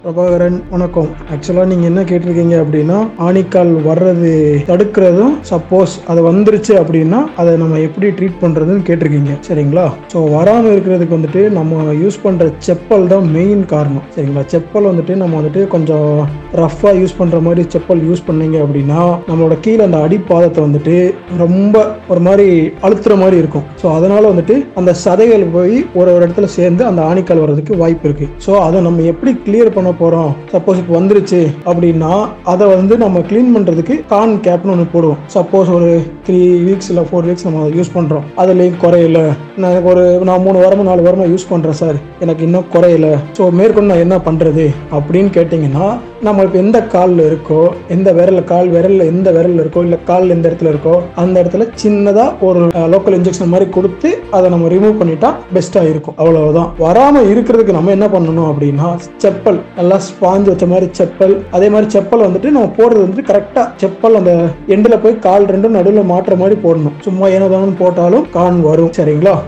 பிரபாகரன் வணக்கம் ஆக்சுவலாக நீங்கள் என்ன கேட்டிருக்கீங்க அப்படின்னா ஆணிக்கால் வர்றது தடுக்கிறதும் சப்போஸ் அது வந்துருச்சு அப்படின்னா அதை நம்ம எப்படி ட்ரீட் பண்ணுறதுன்னு கேட்டிருக்கீங்க சரிங்களா ஸோ வராமல் இருக்கிறதுக்கு வந்துட்டு நம்ம யூஸ் பண்ணுற செப்பல் தான் மெயின் காரணம் சரிங்களா செப்பல் வந்துட்டு நம்ம வந்துட்டு கொஞ்சம் ரஃப்பாக யூஸ் பண்ணுற மாதிரி செப்பல் யூஸ் பண்ணீங்க அப்படின்னா நம்மளோட கீழே அந்த அடிப்பாதத்தை வந்துட்டு ரொம்ப ஒரு மாதிரி அழுத்துற மாதிரி இருக்கும் ஸோ அதனால வந்துட்டு அந்த சதைகள் போய் ஒரு ஒரு இடத்துல சேர்ந்து அந்த ஆணிக்கால் வர்றதுக்கு வாய்ப்பு இருக்கு ஸோ அதை நம்ம எப்படி கிளியர் பண்ண போறோம் சப்போஸ் இப்போ வந்துருச்சு அப்படின்னா அதை வந்து நம்ம க்ளீன் பண்றதுக்கு கான் கேப்னு ஒன்று போடுவோம் சப்போஸ் ஒரு த்ரீ வீக்ஸ் இல்லை ஃபோர் வீக்ஸ் நம்ம யூஸ் பண்றோம் அதுலேயும் குறையல நான் எனக்கு ஒரு நான் மூணு வாரமா நாலு வாரமா யூஸ் பண்றேன் சார் எனக்கு இன்னும் குறையல ஸோ மேற்கொண்டு நான் என்ன பண்றது அப்படின்னு கேட்டிங்கன்னா நம்ம இப்போ எந்த காலில் இருக்கோ எந்த விரல்ல கால் விரல்ல எந்த விரல்ல இருக்கோ இல்லை கால் எந்த இடத்துல இருக்கோ அந்த இடத்துல சின்னதா ஒரு லோக்கல் இன்ஜெக்ஷன் மாதிரி கொடுத்து அதை நம்ம ரிமூவ் பண்ணிட்டா பெஸ்ட்டாக இருக்கும் அவ்வளவுதான் வராமல் இருக்கிறதுக்கு நம்ம என்ன பண்ணணும் அப்படின்னா செப்பல் நல்லா ஸ்பாஞ்ச் வச்ச மாதிரி செப்பல் அதே மாதிரி செப்பல் வந்துட்டு நம்ம போடுறது வந்துட்டு கரெக்டாக செப்பல் அந்த எண்டில் போய் கால் ரெண்டும் நடுவில் மாட்டுற மாதிரி போடணும் சும்மா ஏனோ தானோன்னு போட்டாலும் கான் வரும் சரிங்களா